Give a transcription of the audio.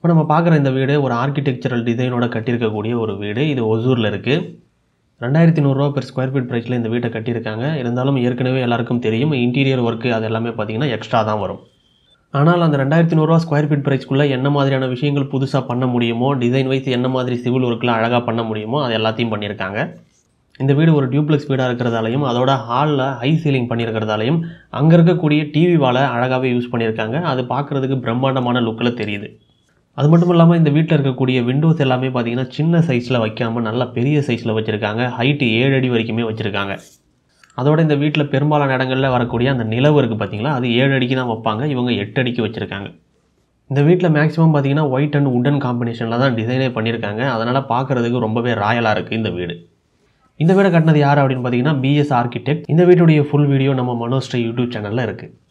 இப்போ நம்ம பார்க்குற இந்த வீடு ஒரு ஆர்கிடெக்சரல் டிசைனோட கட்டியிருக்கக்கூடிய ஒரு வீடு இது ஒசூரில் இருக்குது ரெண்டாயிரத்தி நூறுரூவா பெர் ஸ்கொயர் ஃபீட் ப்ரைஸில் இந்த வீட்டை கட்டியிருக்காங்க இருந்தாலும் ஏற்கனவே எல்லாருக்கும் தெரியும் இன்டீரியர் ஒர்க்கு அது எல்லாமே பார்த்தீங்கன்னா எக்ஸ்ட்ரா தான் வரும் ஆனால் அந்த ரெண்டாயிரத்தி நூறுரூவா ஸ்கொயர் ஃபீட் ப்ரைஸ்க்குள்ளே என்ன மாதிரியான விஷயங்கள் புதுசாக பண்ண முடியுமோ டிசைன் வைஸ் என்ன மாதிரி சிவில் ஒர்க்கில் அழகாக பண்ண முடியுமோ அது எல்லாத்தையும் பண்ணியிருக்காங்க இந்த வீடு ஒரு டியூப்ளெக்ஸ் வீடாக இருக்கிறதாலையும் அதோட ஹாலில் ஹை சீலிங் பண்ணியிருக்கிறதாலையும் அங்கே இருக்கக்கூடிய டிவி வாலை அழகாகவே யூஸ் பண்ணியிருக்காங்க அது பார்க்குறதுக்கு பிரம்மாண்டமான லுக்கில் தெரியுது அது மட்டும் இல்லாமல் இந்த வீட்டில் இருக்கக்கூடிய விண்டோஸ் எல்லாமே பார்த்தீங்கன்னா சின்ன சைஸில் வைக்காமல் நல்லா பெரிய சைஸில் வச்சுருக்காங்க ஹைட்டு ஏழு அடி வரைக்குமே வச்சுருக்காங்க அதோட இந்த வீட்டில் பெரும்பாலான இடங்களில் வரக்கூடிய அந்த நிலவு இருக்குது பார்த்தீங்களா அது ஏழு அடிக்கு தான் வைப்பாங்க இவங்க எட்டு அடிக்கு வச்சுருக்காங்க இந்த வீட்டில் மேக்ஸிமம் பார்த்தீங்கன்னா ஒயிட் அண்ட் உடன் காம்பினேஷனில் தான் டிசைனே பண்ணியிருக்காங்க அதனால் பார்க்குறதுக்கு ரொம்பவே ராயலாக இருக்குது இந்த வீடு இந்த வீடை கட்டினது யார் அப்படின்னு பார்த்தீங்கன்னா பிஎஸ் ஆர்கிடெக்ட் இந்த வீட்டுடைய ஃபுல் வீடியோ நம்ம மனோஸ்ரீ யூடியூப் சேனலில் இருக்குது